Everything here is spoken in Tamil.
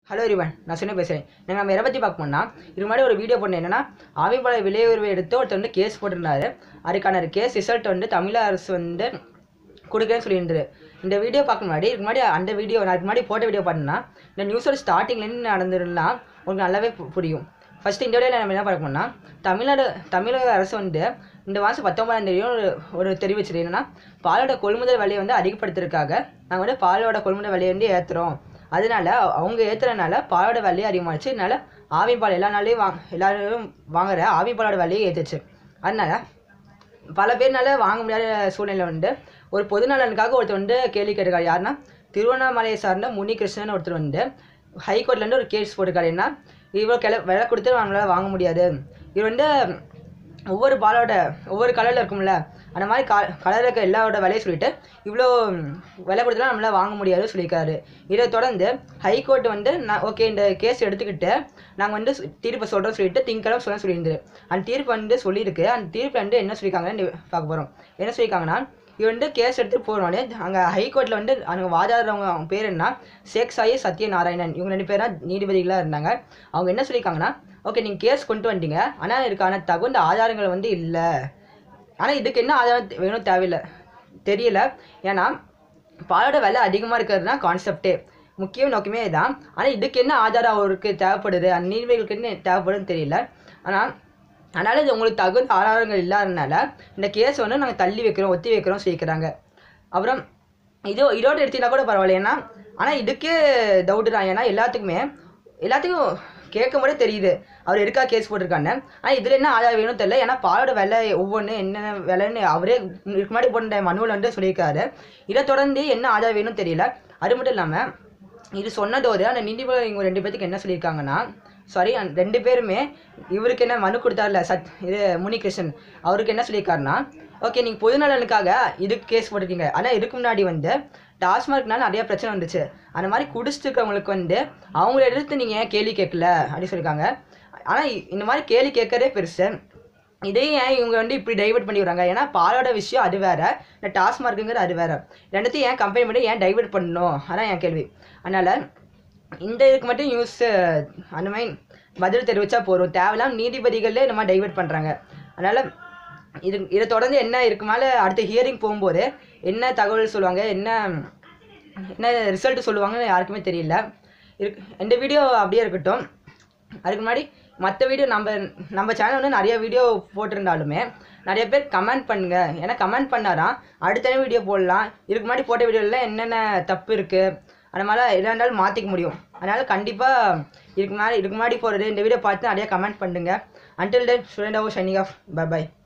ஹலோ ரிவன் நான் சொன்ன பேசுகிறேன் நாங்கள் நம்ம எதை பற்றி பார்க்கணும்னா இது மாதிரி ஒரு வீடியோ பண்ண என்னன்னா ஆவிப்பாள விலை உயர்வை எடுத்து ஒருத்தர் வந்து கேஸ் போட்டிருந்தாரு அதுக்கான கேஸ் ரிசல்ட் வந்து தமிழக அரசு வந்து கொடுக்குறேன்னு சொல்லியிருந்தாரு இந்த வீடியோ பார்க்க முன்னாடி இதுக்கு முன்னாடி அந்த வீடியோ நான் இதுக்கு முன்னாடி போட்ட வீடியோ பார்த்தேன்னா இந்த நியூஸோட ஸ்டார்டிங்லேருந்து நடந்திருந்தா உங்களுக்கு நல்லாவே பு- புரியும் ஃபஸ்ட்டு இந்த வீடியோவில் நம்ம என்ன பார்க்கணும்னா தமிழ்நாடு தமிழக அரசு வந்து இந்த மாதம் பத்தொன்பதாம் தேதியும் ஒரு ஒரு தெரிவிச்சது என்னன்னா பாலோட கொள்முதல் விலையை வந்து அதிகப்படுத்துறதுக்காக நாங்கள் வந்து பாலோட கொள்முதல் விலையை வந்து ஏற்றுறோம் அதனால அவங்க ஏற்றுறதுனால பாலோட விலையை அதிகமாகிடுச்சு அதனால ஆவி பால் எல்லா நாளையும் வாங்க எல்லாரும் வாங்குற ஆவி பாலோட விலையை ஏற்றுச்சு அதனால பல பேர்னால வாங்க முடியாத சூழ்நிலை வந்து ஒரு பொது நலனுக்காக ஒருத்தர் வந்து கேள்வி கேட்டிருக்காரு யாருன்னா திருவண்ணாமலையை சார்ந்த முனி கிருஷ்ணன் ஒருத்தர் வந்து ஹைகோர்ட்லேருந்து ஒரு கேஸ் போட்டிருக்காரு என்ன இவ்வளோ கிள விலை கொடுத்து நம்மளால் வாங்க முடியாது இவர் வந்து ஒவ்வொரு பாலோட ஒவ்வொரு கலரில் இருக்கும்ல அந்த மாதிரி க கலரில் இருக்க எல்லாரோட விலையை சொல்லிட்டு இவ்வளோ விலை கொடுத்துலாம் நம்மளால் வாங்க முடியாதுன்னு சொல்லியிருக்காரு இதை தொடர்ந்து ஹைகோர்ட் வந்து நான் ஓகே இந்த கேஸ் எடுத்துக்கிட்டு நாங்கள் வந்து தீர்ப்பை சொல்கிறோம் சொல்லிட்டு திங்கக்கிழமை சொல்ல சொல்லியிருந்தது அந்த தீர்ப்பு வந்து சொல்லியிருக்கு அந்த தீர்ப்பில் வந்து என்ன சொல்லியிருக்காங்கன்னு பார்க்க போகிறோம் என்ன சொல்லியிருக்காங்கன்னா இவன் வந்து கேஸ் எடுத்துகிட்டு போகிறோன்னே அங்கே ஹைகோர்ட்டில் வந்து அங்கே வாதாடுறவங்க அவங்க பேர் என்ன ஷேக் சாயி சத்யநாராயணன் இவங்க ரெண்டு பேரும் நீதிபதிகளாக இருந்தாங்க அவங்க என்ன சொல்லியிருக்காங்கன்னா ஓகே நீங்கள் கேஸ் கொண்டு வந்துட்டீங்க ஆனால் இதுக்கான தகுந்த ஆதாரங்கள் வந்து இல்லை ஆனால் இதுக்கு என்ன ஆதாரம் தே- வேணும் தேவையில்லை தெரியல ஏன்னா பாலோட விலை அதிகமாக இருக்கிறது தான் கான்செப்டே முக்கிய நோக்கமே இதான் ஆனால் இதுக்கு என்ன ஆதாரம் அவருக்கு தேவைப்படுது அந்த நீதிபதிகளுக்கு என்ன தேவைப்படுதுன்னு தெரியல ஆனால் அதனால் இது உங்களுக்கு தகுந்த ஆதாரங்கள் இல்லாததுனால இந்த கேஸ் வந்து நாங்கள் தள்ளி வைக்கிறோம் ஒத்தி வைக்கிறோம் சொல்லிக்கிறாங்க அப்புறம் இதோ இதோட எடுத்தீங்கன்னா கூட பரவாயில்ல ஏன்னா ஆனால் இதுக்கே டவுட்டு தான் ஏன்னா எல்லாத்துக்குமே எல்லாத்துக்கும் கேட்கும் போதே தெரியுது அவர் எதுக்கா கேஸ் போட்டிருக்காங்க ஆனால் இதில் என்ன ஆதாரம் வேணும் தெரியல ஏன்னா பாலோட விலை ஒவ்வொன்று என்ன விலைன்னு அவரே இதுக்கு முன்னாடி போட்ட மனுவில் வந்து சொல்லியிருக்காரு இதை தொடர்ந்து என்ன ஆதாரம் வேணும் தெரியல அது மட்டும் இல்லாமல் இது சொன்னதோடு அந்த நீதிபதி இவங்க ரெண்டு பேத்துக்கு என்ன சொல்லியிருக்காங்கன்னா சாரி ரெண்டு பேருமே இவருக்கு என்ன மனு கொடுத்தாருல சத் இது முனிகிருஷ்ணன் அவருக்கு என்ன சொல்லியிருக்காருன்னா ஓகே நீங்கள் பொது நலனுக்காக இதுக்கு கேஸ் போட்டுட்டீங்க ஆனால் இதுக்கு முன்னாடி வந்து டாஸ்மார்க்னால நிறைய பிரச்சனை வந்துச்சு அந்த மாதிரி குடிச்சிட்டு இருக்கவங்களுக்கு வந்து அவங்கள எதிர்த்து நீங்கள் ஏன் கேள்வி கேட்கல அப்படின்னு சொல்லியிருக்காங்க ஆனால் இந்த மாதிரி கேள்வி கேட்கறதே பெருசு இதையும் ஏன் இவங்க வந்து இப்படி டைவர்ட் பண்ணி விடுறாங்க ஏன்னா பாலோட விஷயம் அது வேற இந்த டாஸ்மார்க்குங்கிறது அது வேற ரெண்டுத்தையும் ஏன் கம்பெனி பண்ணி ஏன் டைவர்ட் பண்ணணும் அதான் என் கேள்வி அதனால் இந்த இதுக்கு மட்டும் நியூஸ் அந்த மாதிரி பதில் தெரிவித்தா போதும் தேவையில்லாம நீதிபதிகளே இந்த மாதிரி டைவர்ட் பண்ணுறாங்க அதனால் இது இதை தொடர்ந்து என்ன இருக்கு மேலே அடுத்த ஹியரிங் போகும்போது என்ன தகவல் சொல்லுவாங்க என்ன என்ன ரிசல்ட் சொல்லுவாங்கன்னு யாருக்குமே தெரியல இருக்கு இந்த வீடியோ அப்படியே இருக்கட்டும் அதுக்கு முன்னாடி மற்ற வீடியோ நம்ம நம்ம சேனல் வந்து நிறைய வீடியோ போட்டிருந்தாலுமே நிறைய பேர் கமெண்ட் பண்ணுங்க ஏன்னா கமெண்ட் பண்ணாதான் அடுத்த வீடியோ போடலாம் இதுக்கு முன்னாடி போட்ட வீடியோவில் என்னென்ன தப்பு இருக்குது அந்த மாதிரிலாம் எதாக இருந்தாலும் மாற்றிக்க முடியும் அதனால் கண்டிப்பாக இதுக்கு முன்னாடி இதுக்கு முன்னாடி போடுறது இந்த வீடியோ பார்த்து நிறைய கமெண்ட் பண்ணுங்க until then student of shining of bye by